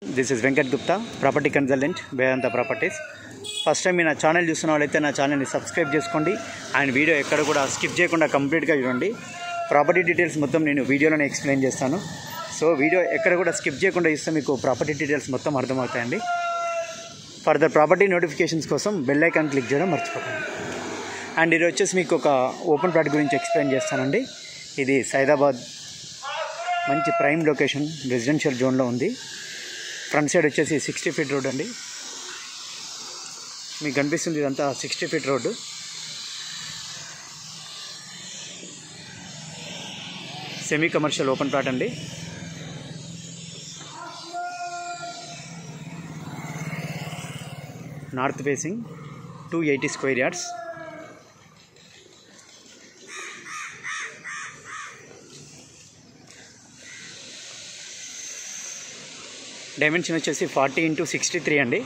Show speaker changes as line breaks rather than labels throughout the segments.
this is Venkat Gupta property consultant Vedanta properties first time మీ నా channel చూస్తున్న వాళ్ళైతే నా ఛానల్ని సబ్స్క్రైబ్ చేసుకోండి అండ్ వీడియో ఎక్కడ కూడా స్కిప్ చేయకుండా కంప్లీట్గా చూడండి ప్రాపర్టీ డీటెయిల్స్ మొత్తం నేను వీడియోలోనే ఎక్స్ప్లెయిన్ చేస్తాను సో వీడియో ఎక్కడ కూడా స్కిప్ చేయకుండా ఇస్తే మీకు ప్రాపర్టీ డీటెయిల్స్ మొత్తం అర్థమవుతాయండి ఫర్దర్ ప్రాపర్టీ నోటిఫికేషన్స్ కోసం బెల్ ఐకాన్ క్లిక్ చేయడం మర్చిపోకండి అండ్ ఇది వచ్చేసి మీకు ఒక ఓపెన్ ప్లాట్ గురించి ఎక్స్ప్లెయిన్ చేస్తానండి ఇది సైదాబాద్ మంచి ప్రైమ్ లొకేషన్ రెసిడెన్షియల్ జోన్లో ఉంది ఫ్రంట్ సైడ్ వచ్చేసి సిక్స్టీ ఫీట్ రోడ్ అండి మీకు కనిపిస్తుంది ఇదంతా sixty feet road semi commercial open plot అండి north facing two eighty square yards dimension వచ్చేసి ఫార్టీ ఇంటూ సిక్స్టీ త్రీ అండి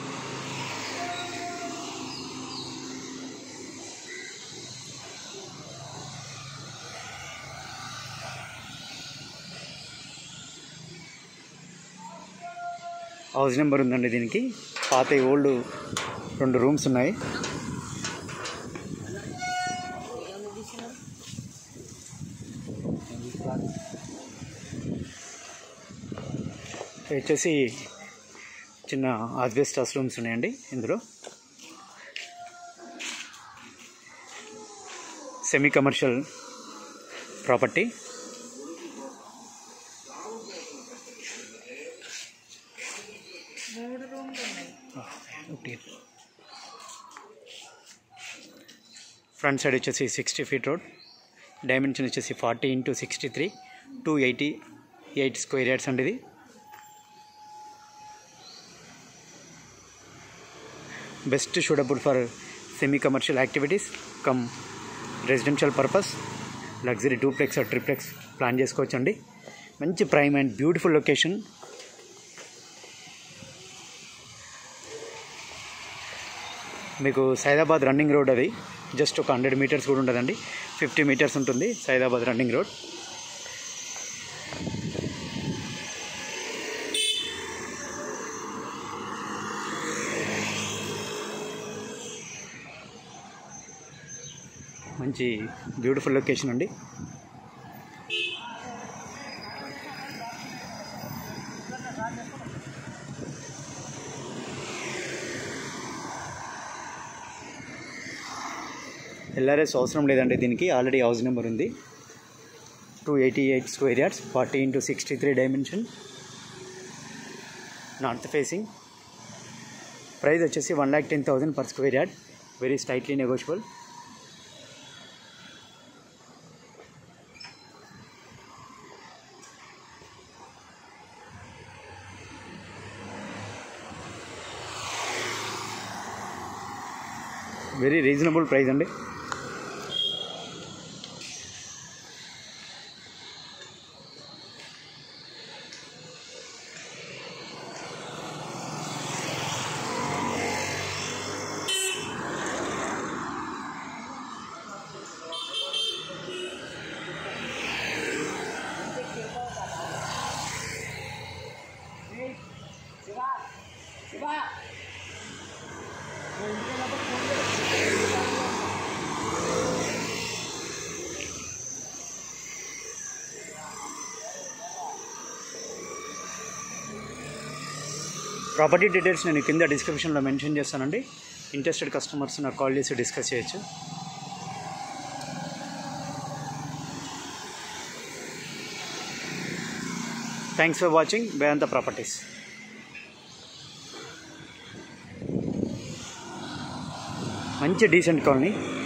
హౌస్ నెంబర్ ఉందండి దీనికి పాత ఓల్డ్ రెండు రూమ్స్ ఉన్నాయి ఇది వచ్చేసి చిన్న ఆస్బెస్టాస్ రూమ్స్ ఉన్నాయండి ఇందులో semi commercial property front side వచ్చేసి సిక్స్టీ ఫీట్ రోడ్ డైమెన్షన్ వచ్చేసి forty into sixty three two eighty eight square yards అండి ఇది best suitable for semi commercial activities cum residential purpose luxury duplex or triplex plan చేసుకోవచ్చండి మంచి prime and beautiful location మీకు Saidabad running road అది just ఒక hundred meters కూడా ఉండదండి fifty meters ఉంటుంది సైదాబాద్ రన్నింగ్ రోడ్ మంచి బ్యూటిఫుల్ లొకేషన్ అండి ఎల్ఆర్ఎస్ అవసరం లేదండి దీనికి ఆల్రెడీ హౌస్ నెంబర్ ఉంది two eighty eight square yards forty into sixty three dimension north facing price వచ్చేసి one lakh ten thousand per square yard very strictly negotiable very reasonable price అండి property details నేను కింద డిస్క్రిప్షన్లో mention చేస్తానండి interested customers నాకు call చేసి discuss చేయొచ్చు thanks for watching Vedanta properties మంచి డీసెంట్ కాలనీ